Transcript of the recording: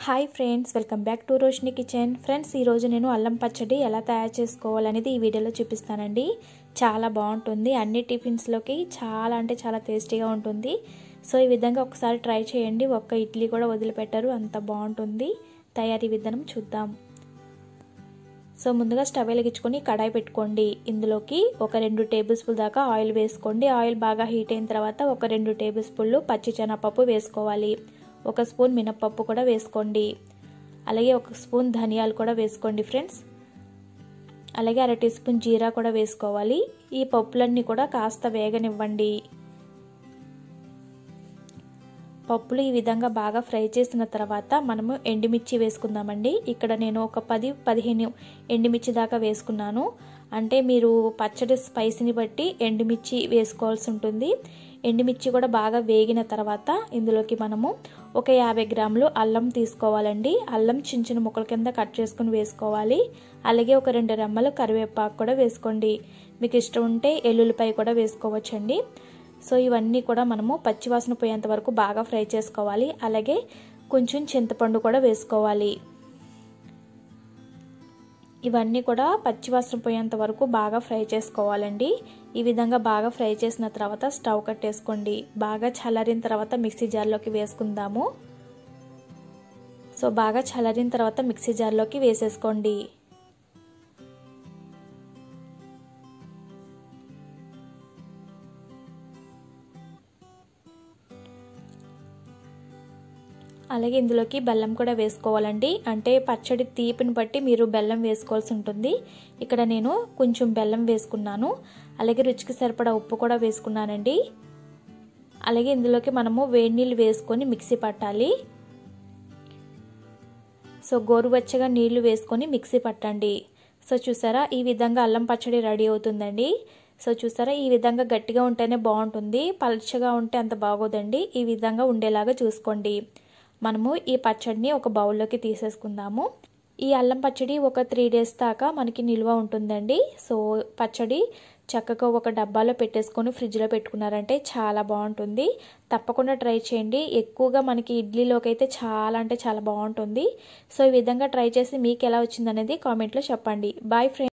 hi friends welcome back to Roshini kitchen friends ఈరోజు నేను అల్లం పచ్చడి ఎలా తయారు చేసుకోవాలనేది ఈ వీడియోలో చూపిస్తానండి చాలా బాగుంటుంది అన్ని టిఫిన్స్లోకి చాలా అంటే చాలా టేస్టీగా ఉంటుంది సో ఈ విధంగా ఒకసారి ట్రై చేయండి ఒక్క ఇడ్లీ కూడా వదిలిపెట్టరు అంత బాగుంటుంది తయారీ విధానం చూద్దాం సో ముందుగా స్టవ్ వెలిగించుకొని కడాయి పెట్టుకోండి ఇందులోకి ఒక రెండు టేబుల్ స్పూన్ దాకా ఆయిల్ వేసుకోండి ఆయిల్ బాగా హీట్ అయిన తర్వాత ఒక రెండు టేబుల్ స్పూన్లు పచ్చి శనగపప్పు వేసుకోవాలి ఒక స్పూన్ మినప్పప్పు కూడా వేసుకోండి అలాగే ఒక స్పూన్ ధనియాలు కూడా వేసుకోండి ఫ్రెండ్స్ అలాగే అర టీ స్పూన్ జీరా కూడా వేసుకోవాలి ఈ పప్పులన్నీ కూడా కాస్త వేగనివ్వండి పప్పులు ఈ విధంగా బాగా ఫ్రై చేసిన తర్వాత మనము ఎండుమిర్చి వేసుకుందామండి ఇక్కడ నేను ఒక పది పదిహేను ఎండుమిర్చి దాకా వేసుకున్నాను అంటే మీరు పచ్చడి స్పైసీని బట్టి ఎండుమిర్చి వేసుకోవాల్సి ఉంటుంది ఎండుమిర్చి కూడా బాగా వేగిన తర్వాత ఇందులోకి మనము ఒక యాభై గ్రాములు అల్లం తీసుకోవాలండి అల్లం చిన్న చిన్న ముక్కల కింద కట్ చేసుకుని వేసుకోవాలి అలాగే ఒక రెండు రెమ్మలు కరివేపాకు కూడా వేసుకోండి మీకు ఇష్టం ఉంటే ఎల్లుల్లిపాయ కూడా వేసుకోవచ్చండి సో ఇవన్నీ కూడా మనము పచ్చివాసన పోయేంత వరకు బాగా ఫ్రై చేసుకోవాలి అలాగే కొంచెం చింతపండు కూడా వేసుకోవాలి ఇవన్నీ కూడా పచ్చివాసన పోయేంత వరకు బాగా ఫ్రై చేసుకోవాలండి ఈ విధంగా బాగా ఫ్రై చేసిన తర్వాత స్టవ్ కట్టేసుకోండి బాగా చల్లారిన తర్వాత మిక్సీ జార్లోకి వేసుకుందాము సో బాగా చల్లారిన తర్వాత మిక్సీ జార్లోకి వేసేసుకోండి అలాగే ఇందులోకి బెల్లం కూడా వేసుకోవాలండి అంటే పచ్చడి తీపిని బట్టి మీరు బెల్లం వేసుకోవాల్సి ఉంటుంది ఇక్కడ నేను కొంచెం బెల్లం వేసుకున్నాను అలాగే రుచికి సరిపడా ఉప్పు కూడా వేసుకున్నానండి అలాగే ఇందులోకి మనము వేడి నీళ్ళు వేసుకొని మిక్సీ పట్టాలి సో గోరువెచ్చగా నీళ్లు వేసుకొని మిక్సీ పట్టండి సో చూసారా ఈ విధంగా అల్లం పచ్చడి రెడీ అవుతుందండి సో చూసారా ఈ విధంగా గట్టిగా ఉంటేనే బాగుంటుంది పలుచగా ఉంటే అంత బాగోదండి ఈ విధంగా ఉండేలాగా చూసుకోండి మనము ఈ పచ్చడిని ఒక బౌల్లోకి తీసేసుకుందాము ఈ అల్లం పచ్చడి ఒక త్రీ డేస్ దాకా మనకి నిల్వ ఉంటుందండి సో పచ్చడి చక్కగా ఒక డబ్బాలో పెట్టేసుకొని ఫ్రిడ్జ్లో పెట్టుకున్నారంటే చాలా బాగుంటుంది తప్పకుండా ట్రై చేయండి ఎక్కువగా మనకి ఇడ్లీలోకి అయితే చాలా అంటే చాలా బాగుంటుంది సో ఈ విధంగా ట్రై చేసి మీకు ఎలా వచ్చిందనేది కామెంట్లో చెప్పండి బాయ్ ఫ్రెండ్స్